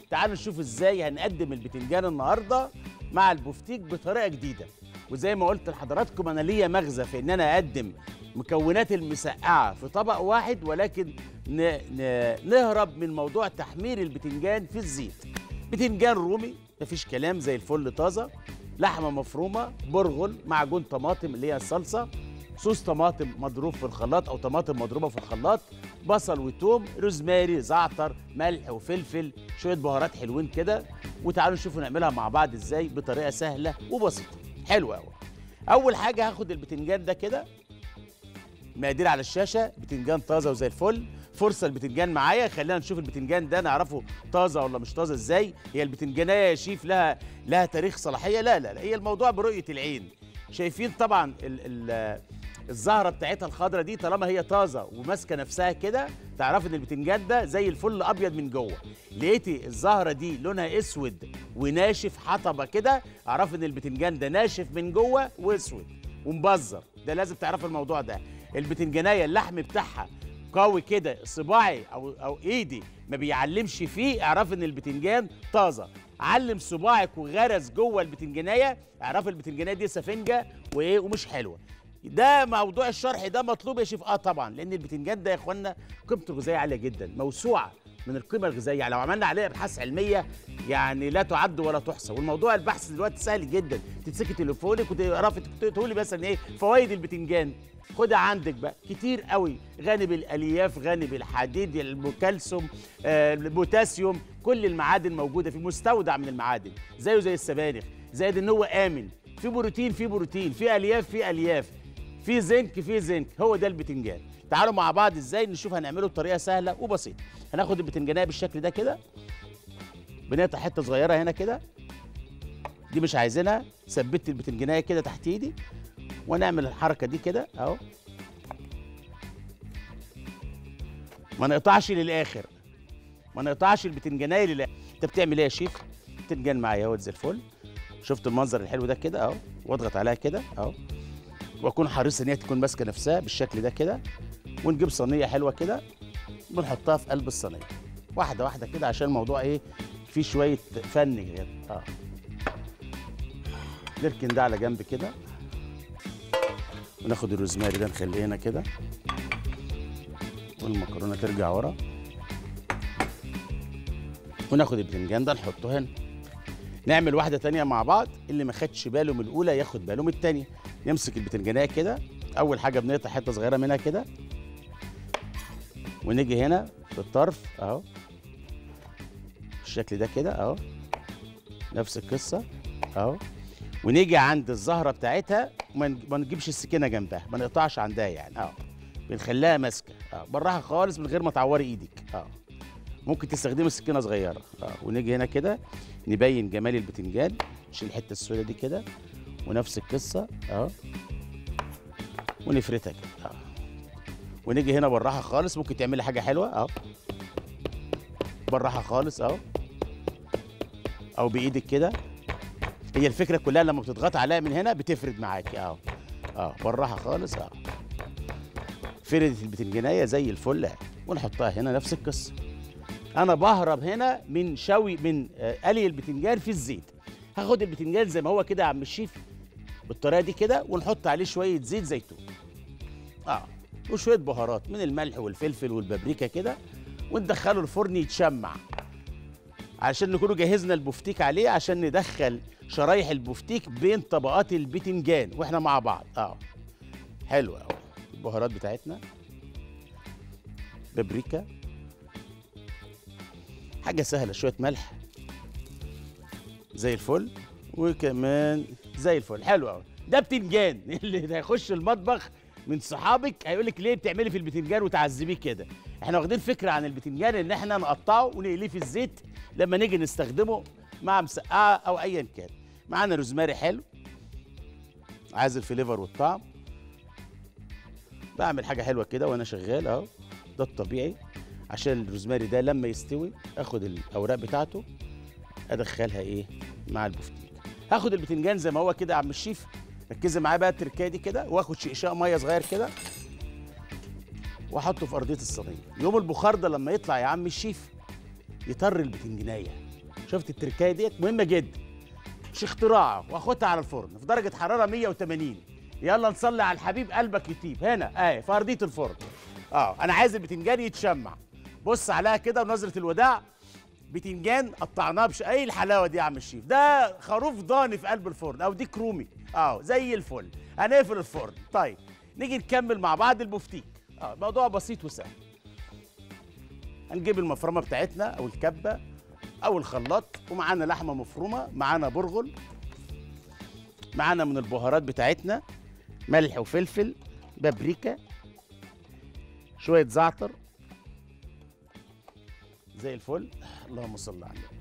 تعالوا نشوف ازاي هنقدم البتنجان النهارده مع البفتيك بطريقه جديده وزي ما قلت لحضراتكم انا ليا مغزى في ان انا اقدم مكونات المسقعه في طبق واحد ولكن ن... ن... نهرب من موضوع تحمير البتنجان في الزيت بتنجان رومي مفيش كلام زي الفل طازه لحمه مفرومه برغل معجون طماطم اللي هي الصلصه صوص طماطم مضروب في الخلاط او طماطم مضروبه في الخلاط بصل وتوم روزماري زعتر ملح وفلفل شويه بهارات حلوين كده وتعالوا نشوفوا نعملها مع بعض ازاي بطريقه سهله وبسيطه حلوه قوي اول حاجه هاخد البتنجان ده كده مقادير على الشاشه بتنجان طازه وزي الفل فرصه البتنجان معايا خلينا نشوف البتنجان ده نعرفه طازه ولا مش طازه ازاي هي البتنجانيه يا شيف لها لها تاريخ صلاحيه لا لا لا هي الموضوع برؤيه العين شايفين طبعا ال ال الزهره بتاعتها الخضره دي طالما هي طازه وماسكه نفسها كده تعرف ان البتنجان ده زي الفل ابيض من جوه لقيتي الزهره دي لونها اسود وناشف حطبه كده اعرف ان البتنجان ده ناشف من جوه واسود ومبزر ده لازم تعرف الموضوع ده البتنجانيه اللحم بتاعها قوي كده صباعي او او ايدي ما بيعلمش فيه اعرف ان البتنجان طازه علم صباعك وغرز جوه البتنجانيه اعرف البتنجانيه دي سفنجه وايه ومش حلوه ده موضوع الشرح ده مطلوب يا شيف اه طبعا لان البتنجان ده يا اخوانا قيمته الغذائيه عاليه جدا موسوعه من القيمه الغذائيه لو عملنا عليه ابحاث علميه يعني لا تعد ولا تحصى والموضوع البحث دلوقتي سهل جدا تمسكي تليفونك وتعرفي تقولي مثلا ايه فوائد البتنجان خدها عندك بقى كتير قوي غني بالالياف غني بالحديد الكالسيوم آه البوتاسيوم كل المعادن موجوده في مستودع من المعادن زيه زي السبانخ زائد ان هو امن في بروتين في بروتين في الياف في الياف في زنك في زنك هو ده البتنجان تعالوا مع بعض ازاي نشوف هنعمله بطريقه سهله وبسيطه هناخد البتنجانيه بالشكل ده كده بنقطع حته صغيره هنا كده دي مش عايزينها ثبت البتنجانيه كده تحت ايدي ونعمل الحركه دي كده اهو ما نقطعش للاخر ما نقطعش البتنجانيه للاخر انت بتعمل ايه يا شيف بتنجان معايا اهو زي الفل شفت المنظر الحلو ده كده اهو واضغط عليها كده اهو واكون حريص ان هي تكون ماسكه نفسها بالشكل ده كده ونجيب صينيه حلوه كده بنحطها في قلب الصينيه واحده واحده كده عشان الموضوع ايه فيه شويه فن كده اه نركن ده على جنب كده وناخد الروزماري ده نخليه هنا كده والمكرونه ترجع ورا وناخد البتنجان ده نحطه هنا نعمل واحده تانية مع بعض اللي ما خدش باله من الاولى ياخد باله من التانية نمسك البتنجانيه كده اول حاجه بنقطع حته صغيره منها كده ونيجي هنا في الطرف اهو بالشكل ده كده اهو نفس القصه اهو ونيجي عند الزهره بتاعتها ما نجيبش السكينه جنبها ما نقطعش عندها يعني اه بنخليها ماسكه اه براها خالص من غير ما تعوري ايدك اه ممكن تستخدمي السكينه صغيره اه ونيجي هنا كده نبين جمال البتنجان نشيل الحته السوداء دي كده ونفس القصه اه ونفردها كده اه ونيجي هنا بالراحه خالص ممكن تعملي حاجه حلوه اهو بالراحه خالص اهو او بايدك كده هي الفكره كلها لما بتضغط عليها من هنا بتفرد معاكي اهو اه بالراحه خالص اهو فردت البتنجانيه زي الفل اهي ونحطها هنا نفس القصه انا بهرب هنا من شوي من آه قلي البتنجان في الزيت هاخد البتنجان زي ما هو كده يا عم الشيف بالطريقه دي كده ونحط عليه شويه زيت زيتون اه وشويه بهارات من الملح والفلفل والبابريكا كده وندخله الفرن يتشمع عشان نكونوا جهزنا البفتيك عليه عشان ندخل شرايح البفتيك بين طبقات البتنجان واحنا مع بعض اه حلو قوي البهارات بتاعتنا بابريكا حاجه سهله شويه ملح زي الفل وكمان زي الفل حلو قوي ده بتنجان اللي هيخش المطبخ من صحابك هيقول لك ليه بتعملي في البتنجان وتعذبيه كده احنا واخدين فكره عن البتنجان ان احنا نقطعه ونقليه في الزيت لما نيجي نستخدمه مع مسقعه او ايا كان معانا روزماري حلو عايز الفليفر والطعم بعمل حاجه حلوه كده وانا شغال اهو ده الطبيعي عشان الروزماري ده لما يستوي اخد الاوراق بتاعته ادخلها ايه مع البفتيك هاخد البتنجان زي ما هو كده يا عم الشيف ركزي معايا بقى التركايه دي كده واخد شقشاق ميه صغير كده واحطه في ارضيه الصينيه يوم البخار ده لما يطلع يا عم الشيف يطر البتنجانيه شفت التركايه ديت مهمه جدا مش اختراع واخدها على الفرن في درجه حراره 180 يلا نصلي على الحبيب قلبك يطيب هنا اهي في ارضيه الفرن اه انا عايز البتنجان يتشمع بص عليها كده ونظره الوداع بتنجان قطعناه بش ايه الحلاوه دي يا عم الشيف ده خروف ضاني في قلب الفرن او ديك رومي اه زي الفل هنقفل الفرن طيب نيجي نكمل مع بعض البفتيك اه موضوع بسيط وسهل هنجيب المفرمه بتاعتنا او الكبه او الخلاط ومعانا لحمه مفرومه معانا برغل معانا من البهارات بتاعتنا ملح وفلفل بابريكا شويه زعتر زي الفل اللهم صل على النبي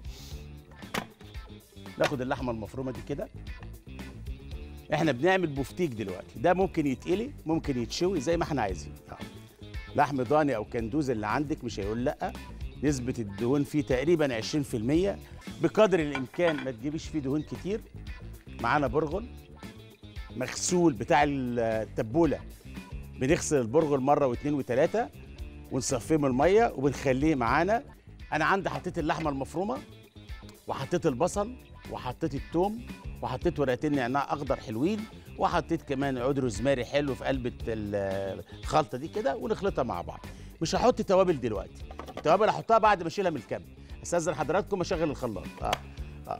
ناخد اللحمه المفرومه دي كده احنا بنعمل بفتيك دلوقتي ده ممكن يتقلي ممكن يتشوي زي ما احنا عايزين آه. لحم ضاني او كندوز اللي عندك مش هيقول لا نسبة الدهون فيه تقريبا 20% بقدر الإمكان ما تجيبيش فيه دهون كتير معانا برغل مغسول بتاع التبولة بنغسل البرغل مرة واثنين وثلاثة ونصفيه من المية وبنخليه معانا أنا عندي حطيت اللحمة المفرومة وحطيت البصل وحطيت التوم وحطيت ورقتين نعناع أخضر حلوين وحطيت كمان عود روزماري حلو في قلب الخلطة دي كده ونخلطها مع بعض مش هحط توابل دلوقتي التوابل هحطها بعد ما اشيلها من الكب استاذن حضراتكم اشغل الخلاط اه اه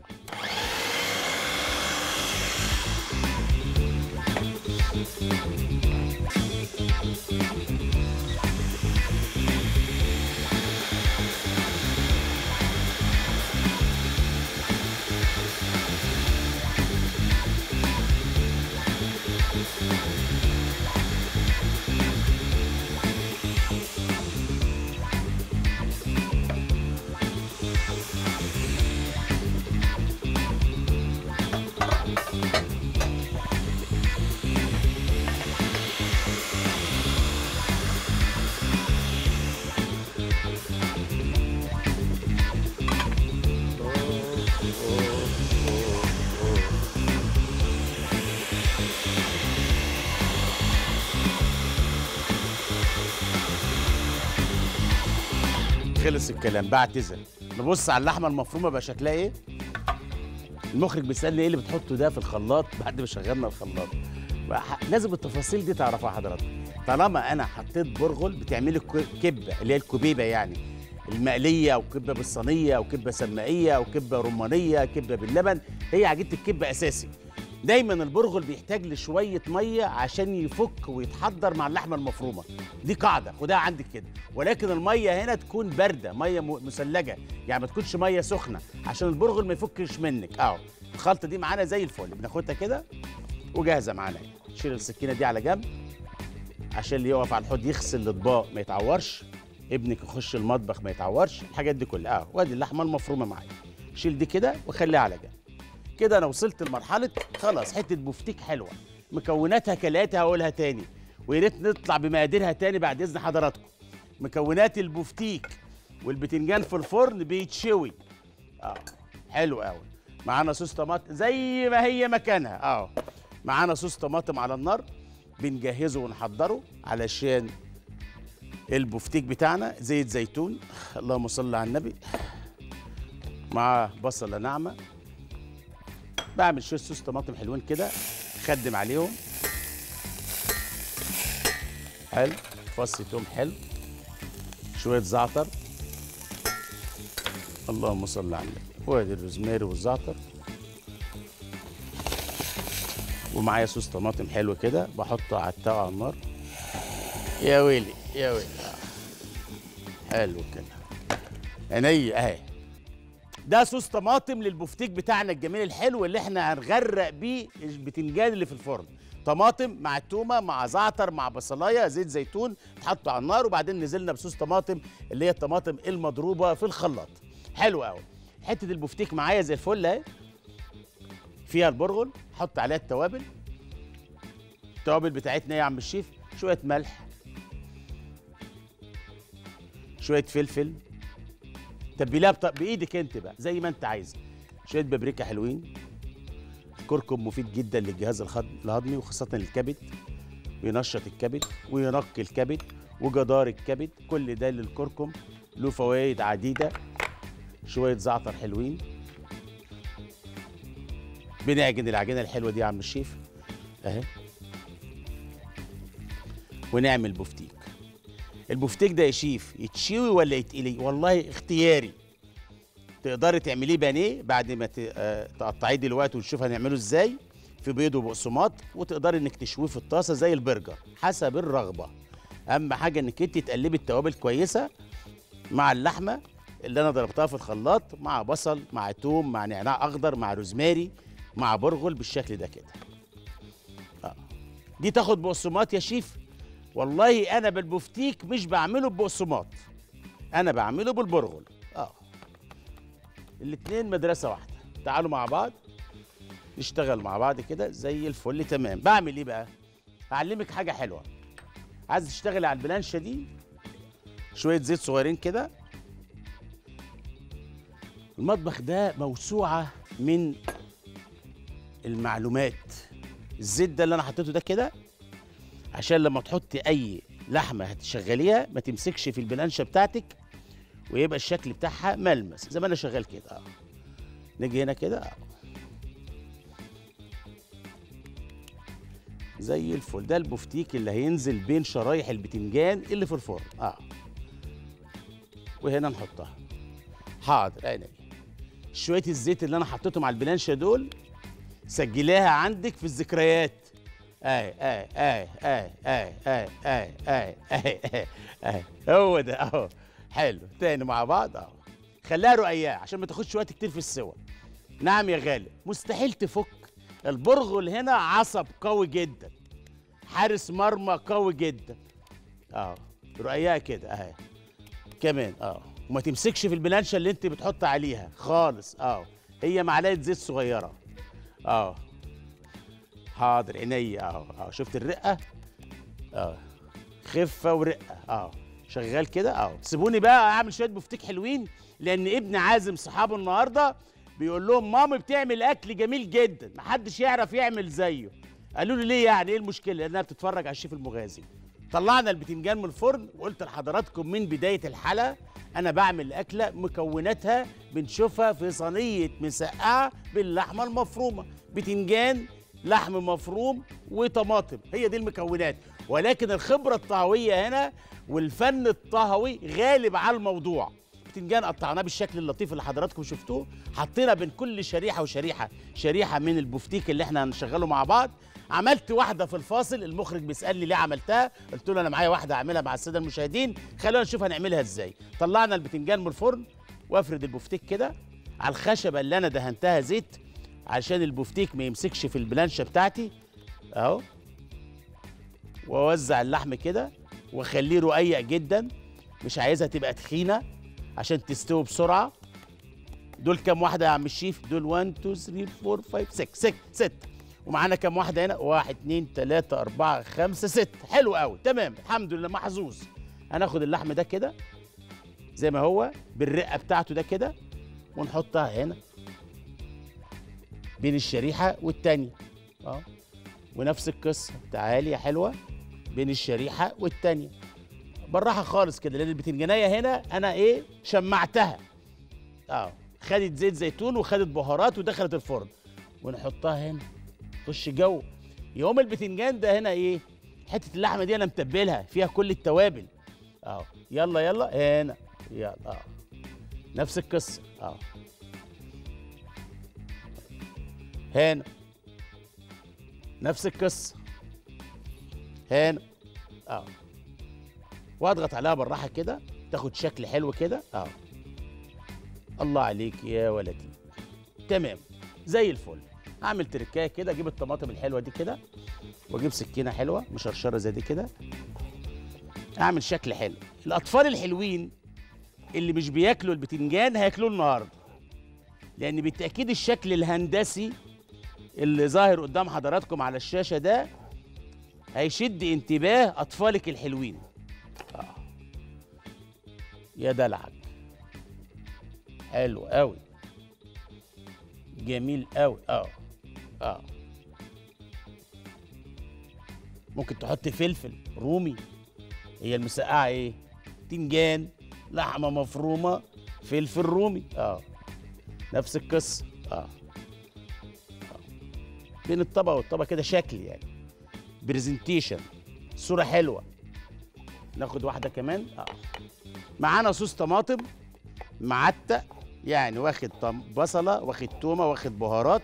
خلص الكلام بعتذر نبص على اللحمه المفرومه بقى شكلها ايه المخرج بيسالني ايه اللي بتحطه ده في الخلاط بعد ما شغلنا الخلاط بقى ح- لازم التفاصيل دي تعرفها حضرتك طالما انا حطيت برغل بتعملي كو- كبه اللي هي الكبيبه يعني المقليه او كبه بالصينيه او كبه سمائيه او كبه رمانيه كبه باللبن هي عجينه الكبه اساسي دايما البرغل بيحتاج لشويه ميه عشان يفك ويتحضر مع اللحمه المفرومه دي قاعده خدها عندك كده ولكن الميه هنا تكون بارده ميه م- مثلجه يعني ما تكونش ميه سخنه عشان البرغل ما يفكش منك اهو الخلطه دي معانا زي الفل بناخدها كده وجاهزه معانا اهي. نشيل السكينه دي على جنب عشان اللي يقف على الحوض يغسل الاطباق ما يتعورش ابنك يخش المطبخ ما يتعورش الحاجات دي كلها اه وادي اللحمه المفرومه معايا شيل دي كده وخليها على جنب كده انا وصلت لمرحله خلاص حته بفتيك حلوه مكوناتها كالاتي هقولها تاني ويا ريت نطلع بمقاديرها تاني بعد اذن حضراتكم مكونات البفتيك والبتنجان في الفرن بيتشوي اه حلو قوي معانا صوص طماطم زي ما هي مكانها اه معانا صوص طماطم على النار بنجهزه ونحضره علشان البفتيك بتاعنا زيت زيتون اللهم صل على النبي مع بصله ناعمه بعمل شويه صوص طماطم حلوين كده خدم عليهم حلو فص توم حلو شويه زعتر اللهم صل على النبي وادي الروزماري والزعتر ومعايا صوص طماطم حلو كده بحطه على التاو على النار يا ويلي يا ويلي حلو كده عينيا اهي ده صوص طماطم للبفتيك بتاعنا الجميل الحلو اللي احنا هنغرق بيه البتنجان اللي في الفرن طماطم مع التومه مع زعتر مع بصلايه زيت زيتون اتحطوا على النار وبعدين نزلنا بصوص طماطم اللي هي الطماطم المضروبه في الخلاط حلو قوي حته البفتيك معايا زي الفل اهي فيها البرغل حط عليها التوابل التوابل بتاعتنا ايه يا عم الشيف شويه ملح شويه فلفل تبليها بط... بايدك انت بقى زي ما انت عايز شويه بابريكا حلوين الكركم مفيد جدا للجهاز الخد- الهضمي وخاصه الكبد بينشط الكبد وينقي الكبد وجدار الكبد كل ده للكركم له فوائد عديده شويه زعتر حلوين بنعجن العجينه الحلوه دي يا عم الشيف اهي ونعمل بفتيك البفتيك ده يا شيف يتشوي ولا يتقلي والله اختياري تقدري تعمليه بانيه بعد ما ت- آه، تقطعيه دلوقتي ونشوف هنعمله ازاي في بيض وبقسماط وتقدري انك تشويه في الطاسه زي البرجر حسب الرغبه اهم حاجه انك انت تقلبي التوابل كويسه مع اللحمه اللي انا ضربتها في الخلاط مع بصل مع توم مع نعناع اخضر مع روزماري مع برغل بالشكل ده كده آه. دي تاخد بقسماط يا شيف والله انا بالبفتيك مش بعمله ببقسماط انا بعمله بالبرغل اه الاتنين مدرسه واحده تعالوا مع بعض نشتغل مع بعض كده زي الفل تمام بعمل ايه بقى هعلمك حاجه حلوه عايز تشتغل على البلانشه دي شويه زيت صغيرين كده المطبخ ده موسوعه من المعلومات الزيت ده اللي انا حطيته ده كده عشان لما تحطي اي لحمه هتشغليها ما تمسكش في البلانشه بتاعتك ويبقى الشكل بتاعها ملمس زي ما انا شغال كده اه نيجي هنا كده اه زي الفل ده البفتيك اللي هينزل بين شرايح البتنجان اللي في الفرن اه وهنا نحطها حاضر عيني شويه الزيت اللي انا حطيتهم على البلانشه دول سجليها عندك في الذكريات اي اي اي اي اي اي اي اي اي اي اي هو ده اهو حلو تاني مع بعض اهو خليها رقيقه عشان ما تاخدش وقت كتير في السوا نعم يا غالي مستحيل تفك البرغل هنا عصب قوي جدا حارس مرمى قوي جدا اه رقيقه كده اهي كمان اه وما تمسكش في البلانشه اللي انت بتحط عليها خالص اه هي معلقه زيت صغيره اه حاضر عينيا اهو اه شفت الرقه اه خفه ورقه اه شغال كده اه سيبوني بقى اعمل شويه بفتيك حلوين لان ابني عازم صحابه النهارده بيقول لهم مامي بتعمل اكل جميل جدا محدش يعرف يعمل زيه قالوا لي ليه يعني ايه المشكله لانها بتتفرج على الشيف المغازي طلعنا البتنجان من الفرن وقلت لحضراتكم من بدايه الحلقه انا بعمل اكله مكوناتها بنشوفها في صينيه مسقعه باللحمه المفرومه بتنجان لحم مفروم وطماطم هي دي المكونات ولكن الخبره الطهويه هنا والفن الطهوي غالب على الموضوع بتنجان قطعناه بالشكل اللطيف اللي حضراتكم شفتوه حطينا بين كل شريحه وشريحه شريحه من البفتيك اللي احنا هنشغله مع بعض عملت واحده في الفاصل المخرج بيسالني ليه عملتها قلت له انا معايا واحده اعملها مع الساده المشاهدين خلونا نشوف هنعملها ازاي طلعنا البتنجان من الفرن وافرد البفتيك كده على الخشبه اللي انا دهنتها زيت عشان البفتيك ما يمسكش في البلانشه بتاعتي اهو واوزع اللحم كده واخليه رقيق جدا مش عايزها تبقى تخينه عشان تستوي بسرعه دول كام واحده يا عم الشيف دول 1 2 3 4 5 6 6 6 ومعانا كام واحده هنا 1 2 3 4 5 6 حلو قوي تمام الحمد لله محظوظ هناخد اللحم ده كده زي ما هو بالرقه بتاعته ده كده ونحطها هنا بين الشريحه والتانيه اه ونفس القصه تعالي يا حلوه بين الشريحه والتانيه بالراحه خالص كده لان البتنجانيه هنا انا ايه شمعتها اه خدت زيت زيتون وخدت بهارات ودخلت الفرن ونحطها هنا خش جو يقوم البتنجان ده هنا ايه حته اللحمه دي انا متبلها فيها كل التوابل اه يلا يلا هنا يلا اه نفس القصه اه هنا نفس القصه هنا اه واضغط عليها بالراحه كده تاخد شكل حلو كده اه الله عليك يا ولدي تمام زي الفل اعمل تركايه كده اجيب الطماطم الحلوه دي كده واجيب سكينه حلوه مشرشره زي دي كده اعمل شكل حلو الاطفال الحلوين اللي مش بياكلوا البتنجان هياكلوه النهارده لان بالتاكيد الشكل الهندسي اللي ظاهر قدام حضراتكم على الشاشه ده هيشد انتباه اطفالك الحلوين آه. يا دلعك حلو قوي جميل قوي اه اه ممكن تحط فلفل رومي هي المسقعه ايه تنجان لحمه مفرومه فلفل رومي اه نفس القصه اه, آه. بين الطبق والطبق كده شكل يعني برزنتيشن صوره حلوه ناخد واحده كمان اه معانا صوص طماطم معتق يعني واخد طم... بصله واخد تومه واخد بهارات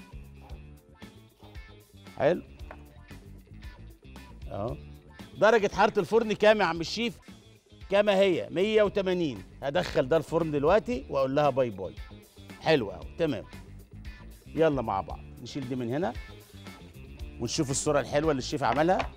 حلو اهو درجه حراره الفرن كام يا عم الشيف كما هي 180 هدخل ده الفرن دلوقتي واقول لها باي باي حلو قوي تمام يلا مع بعض نشيل دي من هنا ونشوف الصوره الحلوه اللي الشيف عملها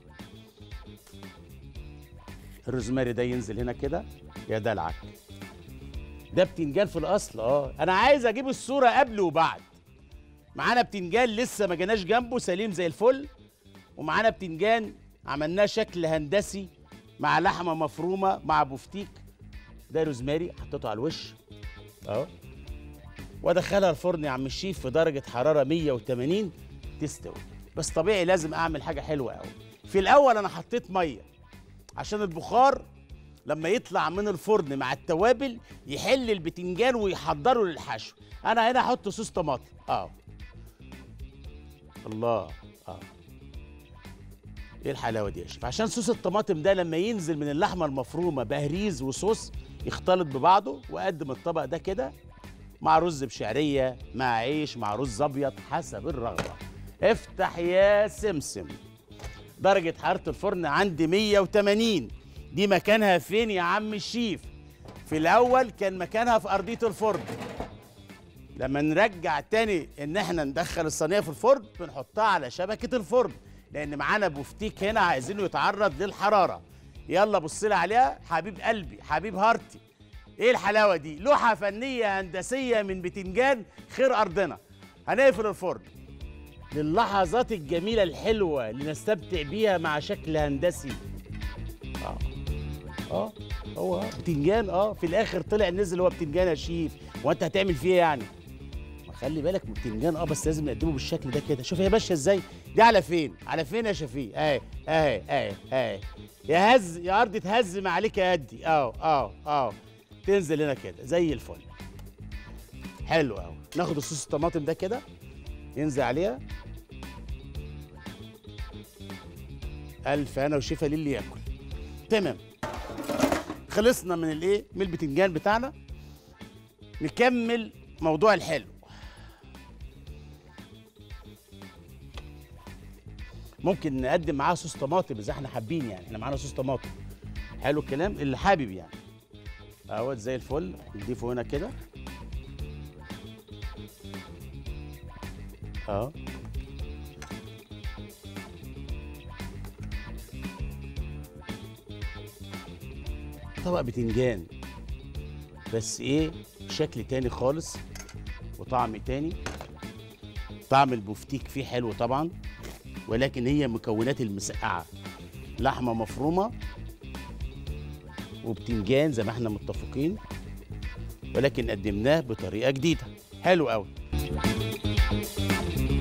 الروزماري ده ينزل هنا كده يا دلعك ده بتنجان في الاصل اه انا عايز اجيب الصوره قبل وبعد معانا بتنجان لسه ما جيناش جنبه سليم زي الفل ومعانا بتنجان عملناه شكل هندسي مع لحمه مفرومه مع بفتيك ده روزماري حطيته على الوش اهو وادخلها الفرن يا عم الشيف في درجه حراره 180 تستوي بس طبيعي لازم اعمل حاجه حلوه قوي في الاول انا حطيت ميه عشان البخار لما يطلع من الفرن مع التوابل يحل البتنجان ويحضره للحشو انا هنا احط صوص طماطم اه الله اه ايه الحلاوه دي يا شيف عشان صوص الطماطم ده لما ينزل من اللحمه المفرومه بهريز وصوص يختلط ببعضه واقدم الطبق ده كده مع رز بشعريه مع عيش مع رز ابيض حسب الرغبه افتح يا سمسم درجه حراره الفرن عندي 180 دي مكانها فين يا عم الشيف في الاول كان مكانها في ارضيه الفرن لما نرجع تاني ان احنا ندخل الصينيه في الفرن بنحطها على شبكه الفرن لان معانا بفتيك هنا عايزينه يتعرض للحراره يلا بص لي عليها حبيب قلبي حبيب هارتي ايه الحلاوه دي لوحه فنيه هندسيه من بتنجان خير ارضنا هنقفل الفرن للحظات الجميله الحلوه اللي نستمتع بيها مع شكل هندسي اه اه هو بتنجان اه في الاخر طلع نزل هو بتنجان يا شيف وانت هتعمل فيه إيه يعني ما خلي بالك من بتنجان اه بس لازم نقدمه بالشكل ده كده شوف هي ماشيه ازاي دي على فين على فين يا شفيق اهي اهي اهي اهي يا هز يا ارض تهز ما عليك يا قدي اه اه اه تنزل هنا كده زي الفل حلو قوي ناخد الصوص الطماطم ده كده ينزل عليها الف انا وشفا للي ياكل تمام خلصنا من الايه من البتنجان بتاعنا نكمل موضوع الحلو ممكن نقدم معاه صوص طماطم اذا احنا حابين يعني احنا معانا صوص طماطم حلو الكلام اللي حابب يعني اهوت زي الفل نضيفه هنا كده اه طبق بتنجان بس ايه شكل تاني خالص وطعم تاني طعم البفتيك فيه حلو طبعا ولكن هي مكونات المسقعه لحمه مفرومه وبتنجان زي ما احنا متفقين ولكن قدمناه بطريقه جديده حلو قوي